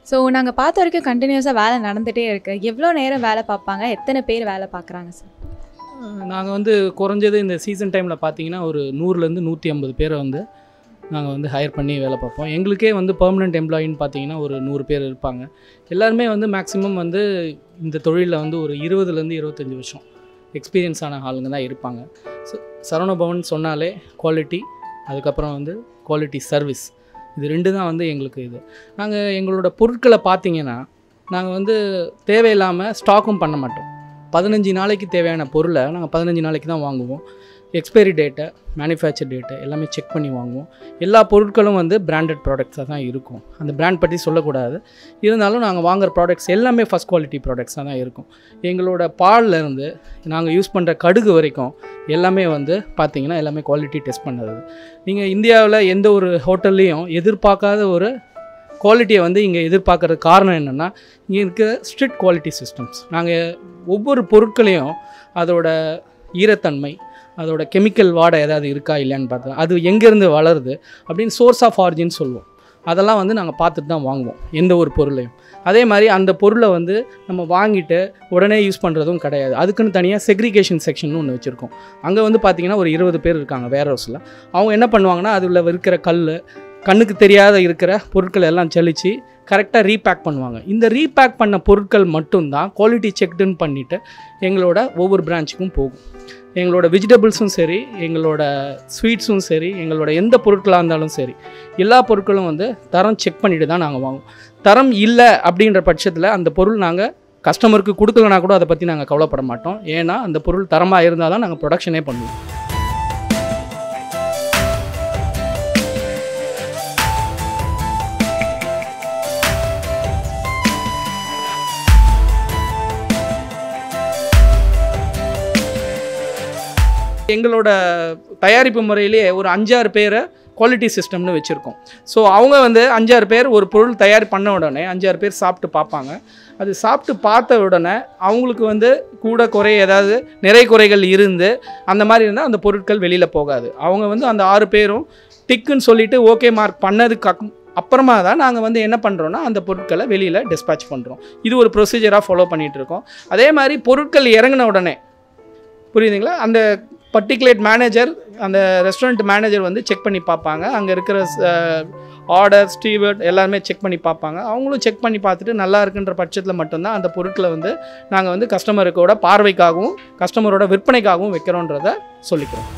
so நாங்கள் பார்த்த வரைக்கும் கண்டினியூஸாக வேலை நடந்துகிட்டே இருக்கு எவ்வளோ நேரம் வேலை பார்ப்பாங்க எத்தனை பேர் வேலை பார்க்குறாங்க சார் நாங்கள் வந்து குறைஞ்சது இந்த சீசன் டைமில் பார்த்தீங்கன்னா ஒரு நூறுலேருந்து நூற்றி ஐம்பது பேரை வந்து நாங்கள் வந்து ஹையர் பண்ணி வேலை பார்ப்போம் எங்களுக்கே வந்து பெர்மனெண்ட் எம்ப்ளாயின்னு பார்த்தீங்கன்னா ஒரு நூறு பேர் இருப்பாங்க எல்லாருமே வந்து மேக்ஸிமம் வந்து இந்த தொழிலில் வந்து ஒரு இருபதுலேருந்து இருபத்தஞ்சி வருஷம் எக்ஸ்பீரியன்ஸ் ஆன ஆளுங்க தான் இருப்பாங்க ஸோ சரவணபவன் சொன்னாலே குவாலிட்டி அதுக்கப்புறம் வந்து குவாலிட்டி சர்வீஸ் இது ரெண்டு தான் வந்து எங்களுக்கு இது நாங்கள் எங்களோட பொருட்களை பார்த்தீங்கன்னா நாங்கள் வந்து தேவையில்லாமல் ஸ்டாக்கும் பண்ண மாட்டோம் பதினஞ்சு நாளைக்கு தேவையான பொருளை நாங்கள் பதினஞ்சு நாளைக்கு தான் வாங்குவோம் எக்ஸ்பைரி டேட்டை மேனுஃபேக்சர் டேட்டை எல்லாமே செக் பண்ணி வாங்குவோம் எல்லா பொருட்களும் வந்து பிராண்டட் ப்ராடக்ட்ஸாக தான் இருக்கும் அந்த பிராண்ட் பற்றி சொல்லக்கூடாது இருந்தாலும் நாங்கள் வாங்குற ப்ராடக்ட்ஸ் எல்லாமே ஃபஸ்ட் குவாலிட்டி ப்ராடக்ட்ஸாக தான் இருக்கும் எங்களோட பால்ல இருந்து நாங்கள் யூஸ் பண்ணுற கடுகு வரைக்கும் எல்லாமே வந்து பார்த்தீங்கன்னா எல்லாமே குவாலிட்டி டெஸ்ட் பண்ணது நீங்கள் இந்தியாவில் எந்த ஒரு ஹோட்டல்லையும் எதிர்பார்க்காத ஒரு குவாலிட்டியை வந்து இங்கே எதிர்பார்க்கறது காரணம் என்னென்னா இங்கே இருக்கிற ஸ்ட்ரிக்ட் குவாலிட்டி சிஸ்டம்ஸ் நாங்கள் ஒவ்வொரு பொருட்களையும் அதோட ஈரத்தன்மை அதோட கெமிக்கல் வாடை ஏதாவது இருக்கா இல்லையான்னு பார்த்தா அது எங்கேருந்து வளருது அப்படின்னு சோர்ஸ் ஆஃப் ஆரிஜின் சொல்லுவோம் அதெல்லாம் வந்து நாங்கள் பார்த்துட்டு தான் வாங்குவோம் எந்த ஒரு பொருளையும் அதே மாதிரி அந்த பொருளை வந்து நம்ம வாங்கிட்டு உடனே யூஸ் பண்ணுறதும் கிடையாது அதுக்குன்னு தனியாக செக்ரிகேஷன் செக்ஷன் ஒன்று வச்சுருக்கோம் அங்கே வந்து பார்த்திங்கன்னா ஒரு இருபது பேர் இருக்காங்க வேர் ஹவுஸில் அவங்க என்ன பண்ணுவாங்கன்னா அதில் இருக்கிற கல் கண்ணுக்கு தெரியாத இருக்கிற பொருட்கள் எல்லாம் செழித்து கரெக்டாக ரீபேக் பண்ணுவாங்க இந்த ரீபேக் பண்ண பொருட்கள் மட்டும்தான் குவாலிட்டி செக்டுன்னு பண்ணிவிட்டு எங்களோட ஒவ்வொரு பிரான்ச்சுக்கும் போகும் எங்களோட வெஜிடபிள்ஸும் சரி எங்களோட ஸ்வீட்ஸும் சரி எங்களோட எந்த பொருட்களாக இருந்தாலும் சரி எல்லா பொருட்களும் வந்து தரம் செக் பண்ணிட்டு தான் நாங்கள் வாங்குவோம் தரம் இல்லை அப்படின்ற பட்சத்தில் அந்த பொருள் நாங்கள் கஸ்டமருக்கு கொடுக்கலனா கூட அதை பற்றி நாங்கள் கவலைப்பட மாட்டோம் ஏன்னா அந்த பொருள் தரமாக இருந்தால் தான் நாங்கள் ப்ரொடக்ஷனே பண்ணுவோம் எங்களோட தயாரிப்பு முறையிலேயே ஒரு அஞ்சாறு பேரை குவாலிட்டி சிஸ்டம்னு வச்சுருக்கோம் ஸோ அவங்க வந்து அஞ்சாறு பேர் ஒரு பொருள் தயார் பண்ண உடனே அஞ்சாறு பேர் சாப்பிட்டு பார்ப்பாங்க அது சாப்பிட்டு பார்த்த உடனே அவங்களுக்கு வந்து கூட குறை ஏதாவது நிறை குறைகள் இருந்து அந்த மாதிரி இருந்தால் அந்த பொருட்கள் வெளியில் போகாது அவங்க வந்து அந்த ஆறு பேரும் டிக்குன்னு சொல்லிட்டு ஓகே மார்க் பண்ணதுக்கு அக்- அப்புறமா தான் நாங்கள் வந்து என்ன பண்ணுறோன்னா அந்த பொருட்களை வெளியில் டிஸ்பேச் பண்ணுறோம் இது ஒரு ப்ரொசீஜராக ஃபாலோ பண்ணிகிட்டு இருக்கோம் அதே மாதிரி பொருட்கள் இறங்கின உடனே புரியுதுங்களா அந்த பர்டிகுலேட் மேனேஜர் அந்த ரெஸ்டாரண்ட் மேனேஜர் வந்து செக் பண்ணி பார்ப்பாங்க அங்கே இருக்கிற ஆர்டர் ஸ்டீவர்ட் எல்லாருமே செக் பண்ணி பார்ப்பாங்க அவங்களும் செக் பண்ணி பார்த்துட்டு நல்லா இருக்குன்ற பட்சத்தில் மட்டும்தான் அந்த பொருட்களை வந்து நாங்கள் வந்து கஸ்டமருக்கோட பார்வைக்காகவும் கஸ்டமரோட விற்பனைக்காகவும் வைக்கிறோன்றத சொல்லிக்கிறோம்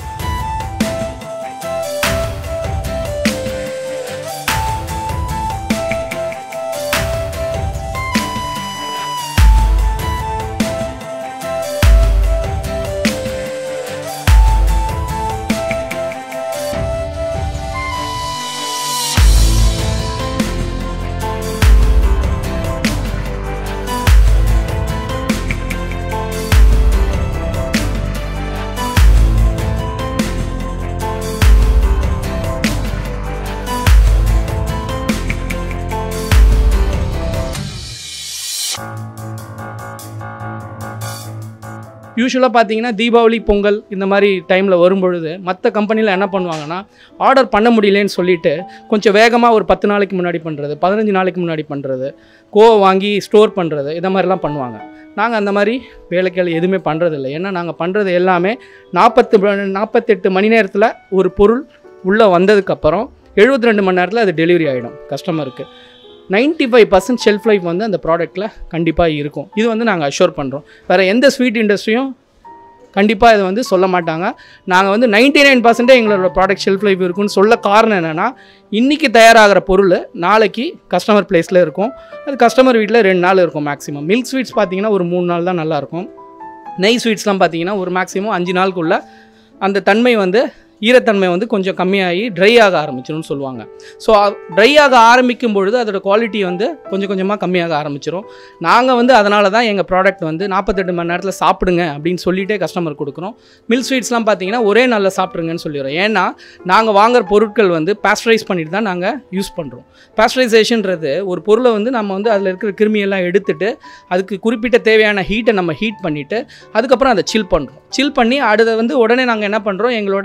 யூஸ்வலாக பார்த்தீங்கன்னா தீபாவளி பொங்கல் இந்த மாதிரி டைமில் வரும்பொழுது மற்ற கம்பெனியில் என்ன பண்ணுவாங்கன்னா ஆர்டர் பண்ண முடியலன்னு சொல்லிட்டு கொஞ்சம் வேகமாக ஒரு பத்து நாளைக்கு முன்னாடி பண்ணுறது பதினஞ்சு நாளைக்கு முன்னாடி பண்ணுறது கோவை வாங்கி ஸ்டோர் பண்ணுறது இதை மாதிரிலாம் பண்ணுவாங்க நாங்கள் அந்த மாதிரி வேலைகள் எதுவுமே பண்ணுறதில்ல ஏன்னா நாங்கள் பண்ணுறது எல்லாமே நாற்பத்து நாற்பத்தெட்டு மணி நேரத்தில் ஒரு பொருள் உள்ளே வந்ததுக்கப்புறம் எழுபத்தி ரெண்டு மணி நேரத்தில் அது டெலிவரி ஆகிடும் கஸ்டமருக்கு 95% ஃபைவ் பர்சன்ட் ஷெல்ஃப் லைஃப் வந்து அந்த ப்ராடக்ட்டில் கண்டிப்பாக இருக்கும் இது வந்து நாங்கள் அஷ்யூர் பண்ணுறோம் வேறு எந்த ஸ்வீட் இண்டஸ்ட்ரியும் கண்டிப்பாக இதை வந்து சொல்ல மாட்டாங்க நாங்கள் வந்து 99% நைன் பர்சன்டே எங்களோட ப்ராடக்ட் ஷெல்ஃப் லைஃப் இருக்குன்னு சொல்ல காரணம் என்னென்னா இன்றைக்கி தயாராகிற பொருள் நாளைக்கு கஸ்டமர் பிளேஸில் இருக்கும் அது கஸ்டமர் வீட்டில் ரெண்டு நாள் இருக்கும் மேக்ஸிமம் மில்க் ஸ்வீட்ஸ் பார்த்தீங்கன்னா ஒரு மூணு நாள் தான் நல்லாயிருக்கும் நெய் ஸ்வீட்ஸ்லாம் பார்த்தீங்கன்னா ஒரு மேக்ஸிமம் அஞ்சு நாளுக்குள்ளே அந்த தன்மை வந்து ஈரத்தன்மை வந்து கொஞ்சம் கம்மியாகி ட்ரை ஆக ஆரம்பிச்சிரும்னு சொல்லுவாங்க ஸோ ட்ரை ஆக ஆரம்பிக்கும் பொழுது அதோட குவாலிட்டி வந்து கொஞ்சம் கொஞ்சமாக கம்மியாக ஆரம்பிச்சிரும் நாங்கள் வந்து அதனால தான் எங்கள் ப்ராடக்ட் வந்து நாற்பத்தெட்டு மணி நேரத்தில் சாப்பிடுங்க அப்படின்னு சொல்லிட்டே கஸ்டமர் கொடுக்குறோம் மில்க் ஸ்வீட்ஸ்லாம் பார்த்தீங்கன்னா ஒரே நாளில் சாப்பிட்ருங்கன்னு சொல்லிடுறோம் ஏன்னா நாங்கள் வாங்குற பொருட்கள் வந்து பாஸ்டரைஸ் பண்ணிட்டு தான் நாங்கள் யூஸ் பண்ணுறோம் பாஸ்டரைசேஷன்றது ஒரு பொருளை வந்து நம்ம வந்து அதில் இருக்கிற கிருமியெல்லாம் எடுத்துட்டு அதுக்கு குறிப்பிட்ட தேவையான ஹீட்டை நம்ம ஹீட் பண்ணிவிட்டு அதுக்கப்புறம் அதை சில் பண்ணுறோம் சில் பண்ணி அடுத்த வந்து உடனே நாங்கள் என்ன பண்ணுறோம் எங்களோட ஸ்வீட்ஸ்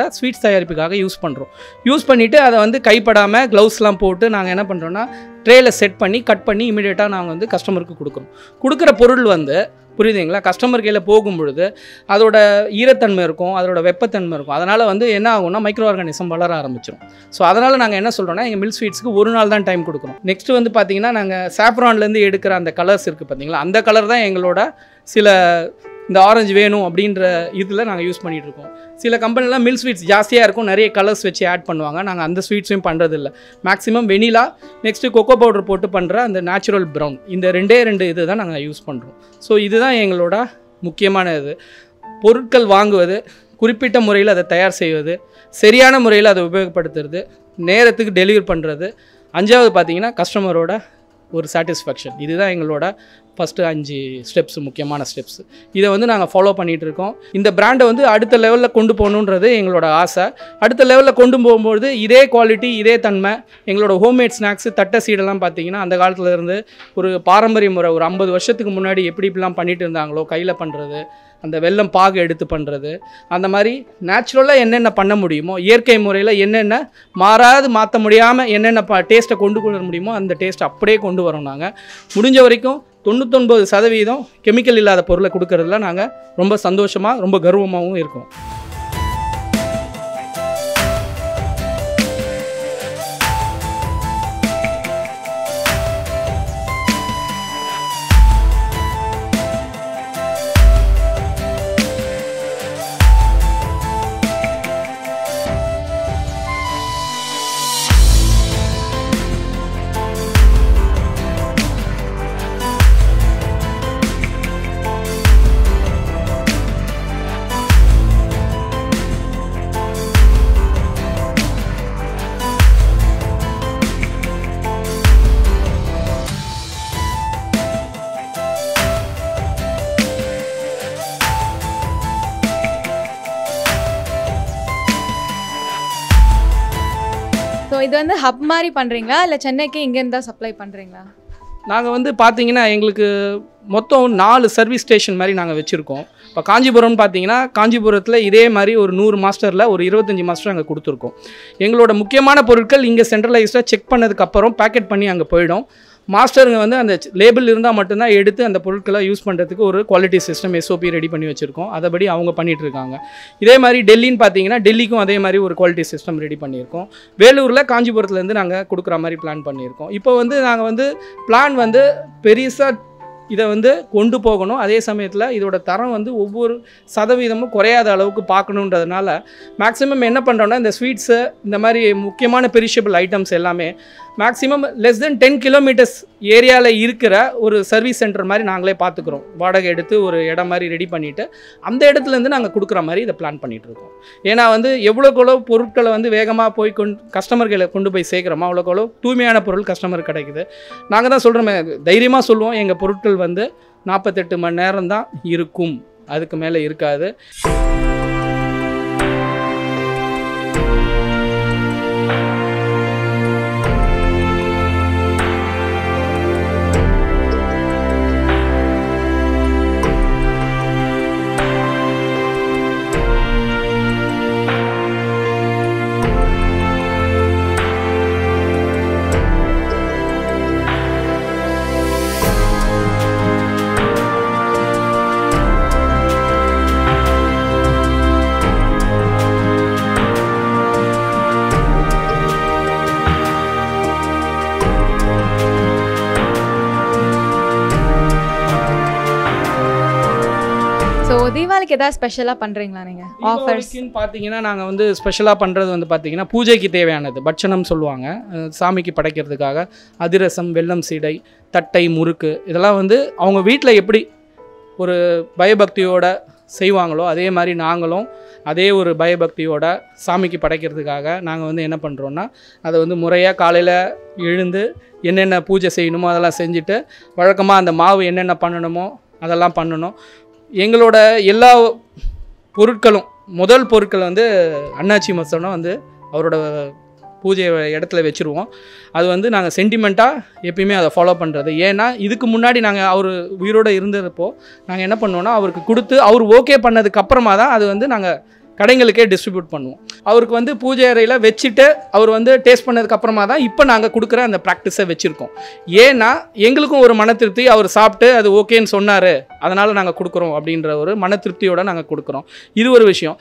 தயாரிப்புக்காக யூஸ் பண்ணுறோம் யூஸ் பண்ணிவிட்டு அதை வந்து கைப்படாமல் க்ளவுஸ்லாம் போட்டு நாங்கள் என்ன பண்ணுறோன்னா ட்ரேயில் செட் பண்ணி கட் பண்ணி இமீடியட்டாக நாங்கள் வந்து கஸ்டமருக்கு கொடுக்குறோம் கொடுக்குற பொருள் வந்து புரியுதுங்களா கஸ்டமர் கையில் போகும் பொழுது அதோட ஈரத்தன்மை இருக்கும் அதோட வெப்பத்தன்மை இருக்கும் அதனால் வந்து என்ன ஆகும்னா மைக்ரோ ஆர்கானிசம் வளர ஆரம்பிச்சிடும் ஸோ அதனால் நாங்கள் என்ன சொல்கிறோன்னா எங்கள் மில் ஸ்வீட்ஸ்க்கு ஒரு நாள் தான் டைம் கொடுக்குறோம் நெக்ஸ்ட் வந்து பார்த்தீங்கன்னா நாங்கள் சாஃப்ரான்லேருந்து எடுக்கிற அந்த கலர்ஸ் இருக்குது பார்த்தீங்களா அந்த கலர் தான் எங்களோட சில இந்த ஆரஞ்சு வேணும் அப்படின்ற இதில் நாங்கள் யூஸ் பண்ணிகிட்டு இருக்கோம் சில கம்பெனிலாம் மில் ஸ்வீட்ஸ் ஜாஸ்தியாக இருக்கும் நிறைய கலர்ஸ் வச்சு ஆட் பண்ணுவாங்க நாங்கள் அந்த ஸ்வீட்ஸையும் பண்ணுறதில்ல maximum vanilla next cocoa powder போட்டு பண்ணுற அந்த நேச்சுரல் ப்ரௌன் இந்த ரெண்டே ரெண்டு இது தான் நாங்கள் யூஸ் பண்ணுறோம் ஸோ இதுதான் எங்களோட முக்கியமான இது பொருட்கள் வாங்குவது குறிப்பிட்ட முறையில் அதை தயார் செய்வது சரியான முறையில் அதை உபயோகப்படுத்துறது நேரத்துக்கு டெலிவரி பண்ணுறது அஞ்சாவது பார்த்தீங்கன்னா கஸ்டமரோட ஒரு சாட்டிஸ்ஃபேக்ஷன் இதுதான் எங்களோட ஃபஸ்ட்டு அஞ்சு ஸ்டெப்ஸ் முக்கியமான ஸ்டெப்ஸ் இதை வந்து நாங்கள் ஃபாலோ பண்ணிகிட்டு இருக்கோம் இந்த பிராண்டை வந்து அடுத்த லெவலில் கொண்டு போகணுன்றது எங்களோட ஆசை அடுத்த லெவலில் கொண்டு போகும்போது இதே குவாலிட்டி இதே தன்மை எங்களோட ஹோம்மேட் ஸ்நாக்ஸு தட்டை சீடெல்லாம் பார்த்தீங்கன்னா அந்த காலத்துல இருந்து ஒரு பாரம்பரிய முறை ஒரு ஐம்பது வருஷத்துக்கு முன்னாடி எப்படி இப்படிலாம் பண்ணிட்டு இருந்தாங்களோ கையில் பண்ணுறது அந்த வெல்லம் பாகு எடுத்து பண்ணுறது அந்த மாதிரி நேச்சுரலாக என்னென்ன பண்ண முடியுமோ இயற்கை முறையில் என்னென்ன மாறாது மாற்ற முடியாமல் என்னென்ன ப டேஸ்ட்டை கொண்டு கொண்டு வர முடியுமோ அந்த டேஸ்ட்டை அப்படியே கொண்டு வரோம் நாங்கள் முடிஞ்ச வரைக்கும் தொண்ணூத்தொன்பது சதவீதம் கெமிக்கல் இல்லாத பொருளை கொடுக்கறதுல நாங்கள் ரொம்ப சந்தோஷமாக ரொம்ப கர்வமாகவும் இருக்கோம் ஸோ இது வந்து ஹப் மாதிரி பண்ணுறீங்களா இல்லை சென்னைக்கு இங்கேருந்து தான் சப்ளை பண்ணுறீங்களா நாங்கள் வந்து பார்த்தீங்கன்னா எங்களுக்கு மொத்தம் நாலு சர்வீஸ் ஸ்டேஷன் மாதிரி நாங்கள் வச்சுருக்கோம் இப்போ காஞ்சிபுரம்னு பார்த்தீங்கன்னா காஞ்சிபுரத்தில் இதே மாதிரி ஒரு நூறு மாஸ்டரில் ஒரு இருபத்தஞ்சி மாஸ்டர் அங்கே கொடுத்துருக்கோம் எங்களோட முக்கியமான பொருட்கள் இங்கே சென்ட்ரலைஸ்டாக செக் பண்ணதுக்கப்புறம் பேக்கெட் பண்ணி அங்கே போயிடும் மாஸ்டருங்க வந்து அந்த லேபிள் இருந்தால் மட்டும்தான் எடுத்து அந்த பொருட்களை யூஸ் பண்ணுறதுக்கு ஒரு குவாலிட்டி சிஸ்டம் எஸ்ஓபி ரெடி பண்ணி வச்சுருக்கோம் அதபடி அவங்க பண்ணிட்டு இருக்காங்க இதே மாதிரி டெல்லின்னு பார்த்தீங்கன்னா டெல்லிக்கும் அதே மாதிரி ஒரு குவாலிட்டி சிஸ்டம் ரெடி பண்ணியிருக்கோம் வேலூரில் காஞ்சிபுரத்துலேருந்து நாங்கள் கொடுக்குற மாதிரி பிளான் பண்ணியிருக்கோம் இப்போ வந்து நாங்கள் வந்து பிளான் வந்து பெருசாக இதை வந்து கொண்டு போகணும் அதே சமயத்தில் இதோட தரம் வந்து ஒவ்வொரு சதவீதமும் குறையாத அளவுக்கு பார்க்கணுன்றதுனால மேக்ஸிமம் என்ன பண்ணுறோன்னா இந்த ஸ்வீட்ஸு இந்த மாதிரி முக்கியமான பெரிஷபிள் ஐட்டம்ஸ் எல்லாமே maximum less than ten kilometres ஏரியாவில் இருக்கிற ஒரு சர்வீஸ் சென்டர் மாதிரி நாங்களே பார்த்துக்குறோம் வாடகை எடுத்து ஒரு இடம் மாதிரி ரெடி பண்ணிவிட்டு அந்த இடத்துலேருந்து நாங்கள் கொடுக்குற மாதிரி இதை பிளான் பண்ணிகிட்டு இருக்கோம் ஏன்னா வந்து எவ்வளோக்கு எவ்வளோ பொருட்களை வந்து வேகமாக போய் கொண்டு கஸ்டமர்களை கொண்டு போய் சேர்க்குறோமோ அவ்வளோக்கு எவ்வளோ தூய்மையான பொருள் கஸ்டமருக்கு கிடைக்குது நாங்கள் தான் சொல்கிறோமே தைரியமாக சொல்லுவோம் எங்கள் பொருட்கள் வந்து நாற்பத்தெட்டு மணி நேரம் தான் இருக்கும் அதுக்கு மேலே இருக்காது ஸோ தீபாவளிக்கு ஏதாவது ஸ்பெஷலாக பண்ணுறீங்களா நீங்கள் ஆஃபர்ஸ் தீபாவளிக்குன்னு பார்த்தீங்கன்னா நாங்கள் வந்து ஸ்பெஷலாக பண்ணுறது வந்து பார்த்தீங்கன்னா பூஜைக்கு தேவையானது பட்சணம் சொல்லுவாங்க அஹ் சாமிக்கு படைக்கிறதுக்காக அதிரசம் வெல்லம் சீடை தட்டை முறுக்கு இதெல்லாம் வந்து அவங்க வீட்டில் எப்படி ஒரு பயபக்தியோட செய்வாங்களோ அதே மாதிரி நாங்களும் அதே ஒரு பயபக்தியோட சாமிக்கு படைக்கிறதுக்காக நாங்கள் வந்து என்ன பண்ணுறோன்னா அதை வந்து முறையாக காலையில் எழுந்து என்னென்ன பூஜை செய்யணுமோ அதெல்லாம் செஞ்சுட்டு வழக்கமாக அந்த மாவு என்னென்ன பண்ணணுமோ அதெல்லாம் பண்ணணும் எங்களோட எல்லா பொருட்களும் முதல் பொருட்கள் வந்து அண்ணாச்சி மசனம் வந்து அவரோட பூஜை இடத்துல வச்சுருவோம் அது வந்து நாங்கள் சென்டிமெண்ட்டாக எப்பயுமே அதை ஃபாலோ பண்ணுறது ஏன்னா இதுக்கு முன்னாடி நாங்கள் அவர் உயிரோடு இருந்தப்போ நாங்கள் என்ன பண்ணோன்னா அவருக்கு கொடுத்து அவர் ஓகே பண்ணதுக்கு அப்புறமா தான் அது வந்து நாங்கள் கடைங்களுக்கே டிஸ்ட்ரிபியூட் பண்ணுவோம் அவருக்கு வந்து பூஜை அறையில் வச்சுட்டு அவர் வந்து டேஸ்ட் பண்ணதுக்கு அப்புறமா தான் இப்போ நாங்கள் கொடுக்குற அந்த ப்ராக்டிஸை வச்சுருக்கோம் ஏன்னா எங்களுக்கும் ஒரு மன திருப்தி அவர் சாப்பிட்டு அது ஓகேன்னு சொன்னார் அதனால் நாங்கள் கொடுக்குறோம் அப்படின்ற ஒரு மன திருப்தியோடு நாங்கள் கொடுக்குறோம் இது ஒரு விஷயம்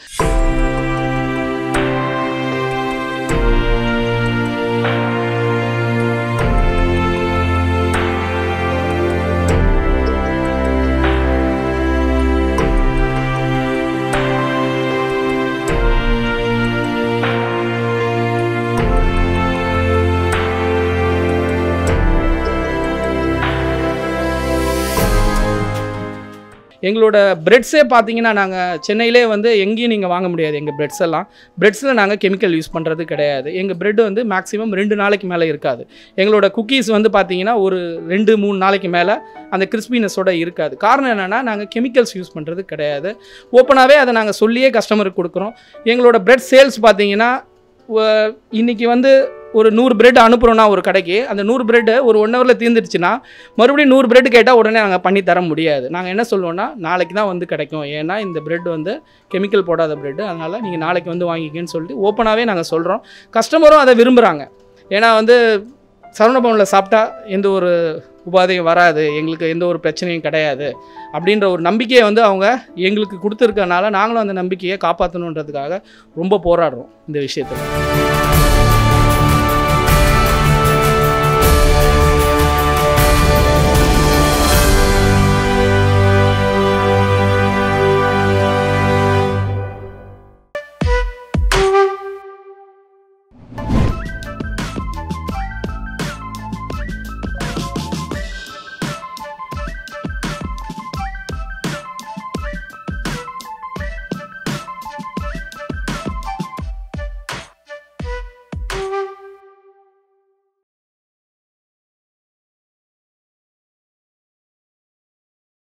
எங்களோட பிரெட்ஸே பார்த்தீங்கன்னா நாங்கள் சென்னையிலே வந்து எங்கேயும் நீங்கள் வாங்க முடியாது எங்கள் பிரெட்ஸ் எல்லாம் பிரெட்ஸில் நாங்கள் கெமிக்கல் யூஸ் பண்ணுறது கிடையாது எங்கள் பிரெட் வந்து மேக்ஸிமம் ரெண்டு நாளைக்கு மேலே இருக்காது எங்களோட குக்கீஸ் வந்து பார்த்தீங்கன்னா ஒரு ரெண்டு மூணு நாளைக்கு மேலே அந்த கிறிஸ்பினஸோட இருக்காது காரணம் என்னென்னா நாங்கள் கெமிக்கல்ஸ் யூஸ் பண்ணுறது கிடையாது ஓப்பனாகவே அதை நாங்கள் சொல்லியே கஸ்டமருக்கு கொடுக்குறோம் எங்களோட பிரெட் சேல்ஸ் பார்த்தீங்கன்னா வ- இன்னைக்கு வந்து ஒரு நூறு பிரெட் அனுப்புகிறோன்னா ஒரு கடைக்கு அந்த நூறு பிரெட்டு ஒரு ஒன் ஹவரில் தீர்ந்துருச்சுன்னா மறுபடியும் நூறு பிரெட் கேட்டால் உடனே நாங்கள் பண்ணி தர முடியாது நாங்கள் என்ன சொல்லுவோம்னா நாளைக்கு தான் வந்து கிடைக்கும் ஏன்னா இந்த பிரெட் வந்து கெமிக்கல் போடாத பிரெட் அதனால் நீங்கள் நாளைக்கு வந்து வாங்கிக்கன்னு சொல்லிட்டு ஓப்பனாகவே நாங்கள் சொல்கிறோம் கஸ்டமரும் அதை விரும்புகிறாங்க ஏன்னா வந்து சரவணபவனில் சாப்பிட்டா எந்த ஒரு உபாதையும் வராது எங்களுக்கு எந்த ஒரு பிரச்சனையும் கிடையாது அப்படின்ற ஒரு நம்பிக்கையை வந்து அவங்க எங்களுக்கு கொடுத்துருக்கனால நாங்களும் அந்த நம்பிக்கையை காப்பாற்றணுன்றதுக்காக ரொம்ப போராடுறோம் இந்த விஷயத்தில்